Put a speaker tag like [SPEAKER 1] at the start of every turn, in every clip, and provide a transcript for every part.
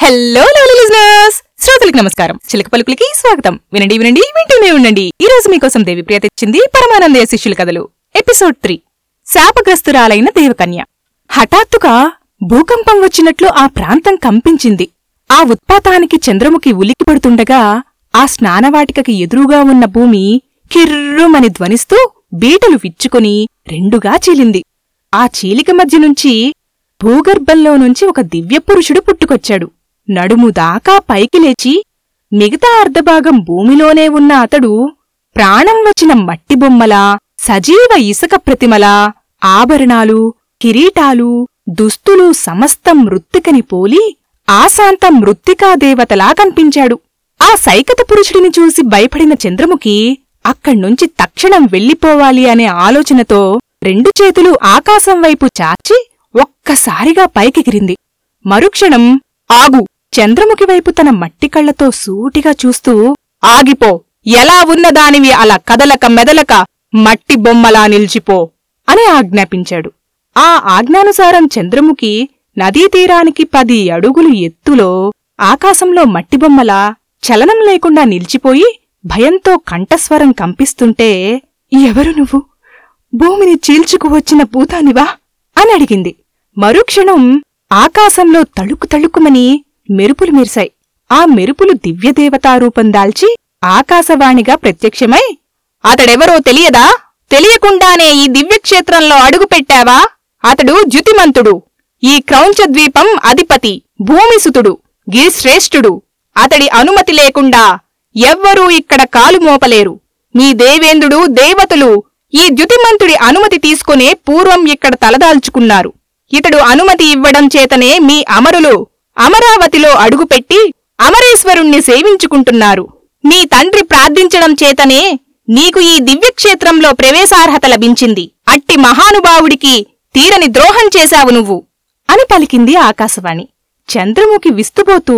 [SPEAKER 1] hello lovely listeners శ్రోతలకు నమస్కారం చిలక పలుకులకి స్వాగతం వినండి వినండి వింటూనే ఉండండి ఈ రోజు మీకోసం దేవిప్రియ తెచ్చింది పరమానందయ శిష్యుల కథలు ఎపిసోడ్ త్రీ శాపగ్రస్తురాలైన దేవకన్య హఠాత్తుగా భూకంపం వచ్చినట్లు ఆ ప్రాంతం కంపించింది ఆ ఉత్పాతానికి చంద్రముఖి ఉలిక్కిపడుతుండగా ఆ స్నానవాటికకి ఎదురుగా ఉన్న భూమి కిర్రుమని ధ్వనిస్తూ బీటలు విచ్చుకొని రెండుగా చీలింది ఆ చీలిక మధ్య నుంచి భూగర్భంలో నుంచి ఒక దివ్యపురుషుడు పుట్టుకొచ్చాడు నడుము దాకా పైకి లేచి మిగతా అర్ధభాగం భూమిలోనే ఉన్న అతడు ప్రాణం వచ్చిన మట్టి బొమ్మలా సజీవ ఇసుక ప్రతిమలా ఆభరణాలు కిరీటాలు దుస్తులు సమస్త మృత్తికని పోలి ఆశాంత మృత్తికాదేవతలా కనిపించాడు ఆ సైకత పురుషుడిని చూసి భయపడిన చంద్రముఖి అక్కడ్నుంచి తక్షణం వెళ్ళిపోవాలి అనే ఆలోచనతో రెండు చేతులు ఆకాశం వైపు చాచి ఒక్కసారిగా పైకెగిరింది మరుక్షణం ఆగు చంద్రముఖి వైపు తన మట్టి కళ్లతో సూటిగా చూస్తూ ఆగిపో ఎలా ఉన్నదానివి అలా కదలక మెదలక మట్టి బొమ్మలా నిలిచిపో అని ఆజ్ఞాపించాడు ఆ ఆజ్ఞానుసారం చంద్రముఖి నదీతీరానికి పది అడుగులు ఎత్తులో ఆకాశంలో మట్టి బొమ్మలా చలనం లేకుండా నిలిచిపోయి భయంతో కంఠస్వరం కంపిస్తుంటే ఎవరు నువ్వు భూమిని చీల్చుకు వచ్చిన భూతానివా అని అడిగింది మరుక్షణం ఆకాశంలో తళుకు తళుకుమని మెరుపులు మెరిశాయి ఆ మెరుపులు దివ్యదేవతారూపం దాల్చి ఆకాశవాణిగా ప్రత్యక్షమై అతడెవరో తెలియదా తెలియకుండానే ఈ దివ్యక్షేత్రంలో అడుగుపెట్టావా అతడు జ్యుతిమంతుడు ఈ క్రౌంచద్వీపం అధిపతి భూమిసుతుడు గిరిశ్రేష్ఠుడు అతడి అనుమతి లేకుండా ఎవ్వరూ ఇక్కడ కాలు మోపలేరు మీ దేవేంద్రుడు దేవతలు ఈ ద్యుతిమంతుడి అనుమతి తీసుకునే పూర్వం ఇక్కడ తలదాల్చుకున్నారు ఇతడు అనుమతి ఇవ్వడం చేతనే మీ అమరులు అమరావతిలో అడుగుపెట్టి అమరేశ్వరుణ్ణి సేవించుకుంటున్నారు నీ తండ్రి ప్రార్థించడం చేతనే నీకు ఈ దివ్యక్షేత్రంలో ప్రవేశార్హత లభించింది అట్టి మహానుభావుడికి తీరని ద్రోహం చేశావు నువ్వు అని పలికింది ఆకాశవాణి చంద్రముఖి విస్తుపోతూ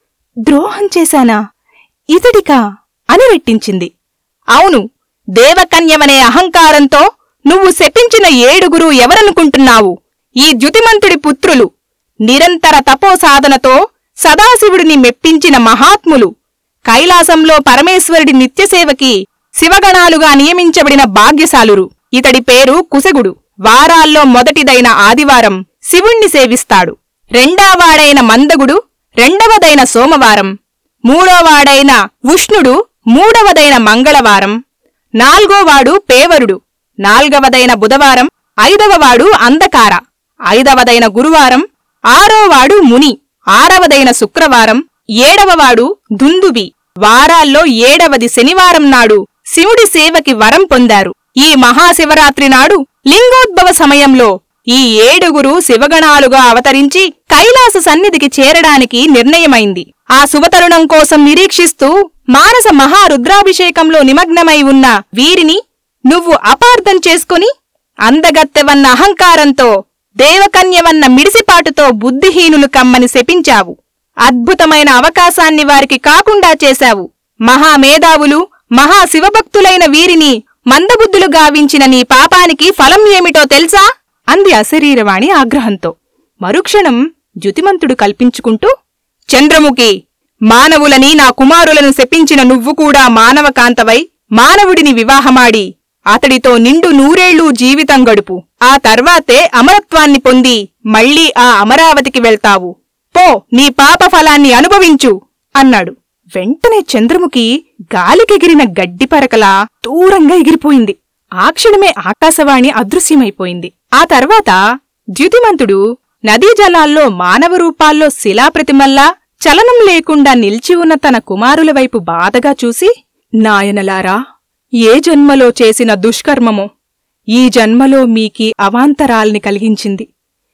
[SPEAKER 1] ద్రోహం చేశానా ఇతడికా అని రెట్టించింది అవును దేవకన్యమనే అహంకారంతో నువ్వు శపించిన ఏడుగురు ఎవరనుకుంటున్నావు ఈ ద్యుతిమంతుడి పుత్రులు నిరంతర తపోసాధనతో సదాశివుడిని మెప్పించిన మహాత్ములు కైలాసంలో పరమేశ్వరుడి నిత్యసేవకి శివగణాలుగా నియమించబడిన భాగ్యశాలురు ఇతడి పేరు కుశగుడు వారాల్లో మొదటిదైన ఆదివారం శివుణ్ణి సేవిస్తాడు రెండావాడైన మందగుడు రెండవదైన సోమవారం మూడోవాడైన ఉష్ణుడు మూడవదైన మంగళవారం నాల్గోవాడు పేవరుడు నాల్గవదైన బుధవారం ఐదవవాడు అంధకార ఐదవదైన గురువారం ఆరోవాడు ముని ఆరవదైన శుక్రవారం ఏడవవాడు దుందుబి వారాల్లో ఏడవది శనివారం నాడు శివుడి సేవకి వరం పొందారు ఈ మహాశివరాత్రి నాడు లింగోద్భవ సమయంలో ఈ ఏడుగురు శివగణాలుగా అవతరించి కైలాస సన్నిధికి చేరడానికి నిర్ణయమైంది ఆ శుభతరుణం కోసం నిరీక్షిస్తూ మానస మహారుద్రాభిషేకంలో నిమగ్నమై ఉన్న వీరిని నువ్వు అపార్థం చేసుకుని అందగత్తెవన్న అహంకారంతో దేవకన్యవన్న మిడిసిపాటుతో బుద్ధిహీనులు కమ్మని శపించావు అద్భుతమైన అవకాశాన్ని వారికి కాకుండా చేశావు మహామేధావులు మహాశివభక్తులైన వీరిని మందబుద్ధులు గావించిన నీ పాపానికి ఫలం ఏమిటో తెలుసా అంది అశరీరవాణి ఆగ్రహంతో మరుక్షణం జ్యుతిమంతుడు కల్పించుకుంటూ చంద్రముఖి మానవులని నా కుమారులను శపించిన నువ్వు కూడా మానవకాంతవై మానవుడిని వివాహమాడి అతడితో నిండు నూరేళ్లూ జీవితం గడుపు ఆ తర్వాతే అమరత్వాన్ని పొంది మళ్ళీ ఆ అమరావతికి వెళ్తావు పో నీ పాప ఫలాన్ని అనుభవించు అన్నాడు వెంటనే చంద్రముఖి గాలికెగిరిన గడ్డి పరకలా దూరంగా ఎగిరిపోయింది ఆ క్షణమే ఆకాశవాణి అదృశ్యమైపోయింది ఆ తర్వాత ద్యుతిమంతుడు నదీ జలాల్లో మానవ రూపాల్లో శిలాప్రతిమల్లా చలనం లేకుండా నిలిచి ఉన్న తన కుమారుల వైపు బాధగా చూసి నాయనలారా ఏ జన్మలో చేసిన దుష్కర్మమో ఈ జన్మలో మీకీ అవాంతరాల్ని కలిగించింది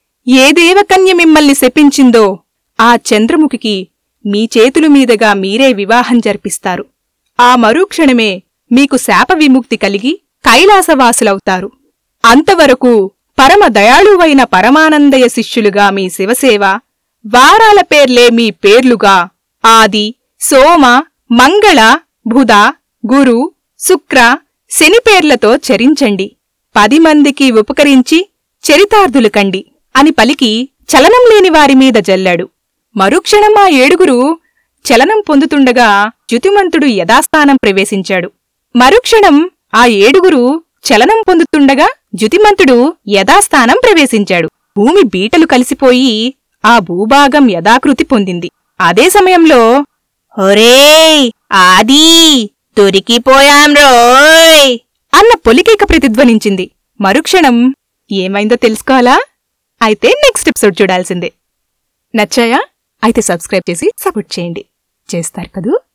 [SPEAKER 1] ఏ దేవకన్య మిమ్మల్ని శపించిందో ఆ చంద్రముఖికి మీ చేతుల మీదుగా మీరే వివాహం జరిపిస్తారు ఆ మరుక్షణమే మీకు శాప విముక్తి కలిగి కైలాసవాసులవుతారు అంతవరకు పరమ దయాళువైన పరమానందయ శిష్యులుగా మీ శివసేవ వారాల పేర్లే మీ పేర్లుగా ఆది సోమ మంగళ బుధ గురు శుక్ర శని పేర్లతో చరించండి పది మందికి ఉపకరించి చరితార్థులు కండి అని పలికి చలనం లేని వారి మీద జల్లాడు మరుక్షణం ఆ ఏడుగురు చలనం పొందుతుండగా జ్యుతిమంతుడు యథాస్థానం ప్రవేశించాడు మరుక్షణం ఆ ఏడుగురు చలనం పొందుతుండగా జ్యుతిమంతుడు యథాస్థానం ప్రవేశించాడు భూమి బీటలు కలిసిపోయి ఆ భూభాగం యథాకృతి పొందింది అదే సమయంలో ఒరేయ్ ఆది దొరికిపోయాం రోయ్ అన్న పొలికేక ప్రతిధ్వనించింది మరుక్షణం ఏమైందో తెలుసుకోవాలా అయితే నెక్స్ట్ ఎపిసోడ్ చూడాల్సిందే నచ్చాయా అయితే సబ్స్క్రైబ్ చేసి సపోర్ట్ చేయండి చేస్తారు కదూ